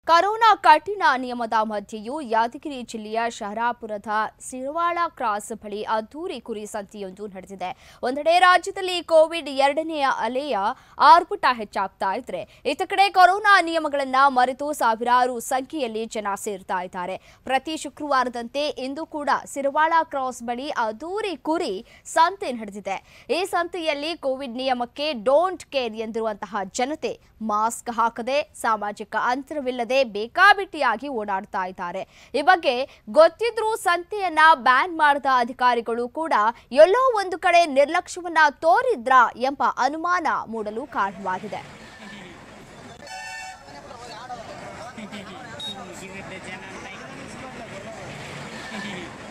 corona ಕಠಿಣ ನಿಯಮದ ಮಧ್ಯೆಯೂ ಯಾದಗಿರಿ ಜಿಲ್ಲೆಯ ಶಹರಾಪುರದ ಸಿರವಾಳ ಕ್ರಾಸ್ ಬಳಿ ಅದ್ದೂರಿ ಕುರಿ ಸಂತೆಯೊಂದು ನಡೆದಿದೆ ಒಂದೆಡೆ ರಾಜ್ಯದಲ್ಲಿ ಕೋವಿಡ್ ಎರಡನೆಯ ಅಲೆಯ ಆರ್ಭಟ ಹೆಚ್ಚಾಗ್ತಾ ಇದ್ರೆ ಇತ್ತ ಕಡೆ ಕೊರೋನಾ ನಿಯಮಗಳನ್ನ ಮರೆತು ಸಾವಿರಾರು ಸಂಖ್ಯೆಯಲ್ಲಿ ಜನ ಸೇರ್ತಾ ಇದ್ದಾರೆ ಪ್ರತಿ ಶುಕ್ರವಾರದಂತೆ ಇಂದು ಕೂಡ ಸಿರವಾಳ ಕ್ರಾಸ್ ಬಳಿ ಅದ್ದೂರಿ ಕುರಿ ಸಂತೆ ನಡೆದಿದೆ ಈ ಸಂತೆಯಲ್ಲಿ ಕೋವಿಡ್ ನಿಯಮಕ್ಕೆ ಡೋಂಟ್ ಕೇರ್ ಎಂದಿರುವಂತಹ ಜನತೆ ಮಾಸ್ಕ್ ಹಾಕದೆ ಸಾಮಾಜಿಕ ಅಂತರವಿಲ್ಲದೆ ಬೇಕಾಬಿಟ್ಟಿಯಾಗಿ ಓಡಾಡ್ತಾ ಇದ್ದಾರೆ ಈ ಬಗ್ಗೆ ಗೊತ್ತಿದ್ರೂ ಸಂತೆಯನ್ನ ಬ್ಯಾನ್ ಮಾಡಿದ ಅಧಿಕಾರಿಗಳು ಕೂಡ ಎಲ್ಲೋ ಒಂದು ಕಡೆ ನಿರ್ಲಕ್ಷ್ಯವನ್ನ ತೋರಿದ್ರಾ ಎಂಬ ಅನುಮಾನ ಮೂಡಲು ಕಾರಣವಾಗಿದೆ ಸಿಗುತ್ತೆ ಜನ ಅಂತ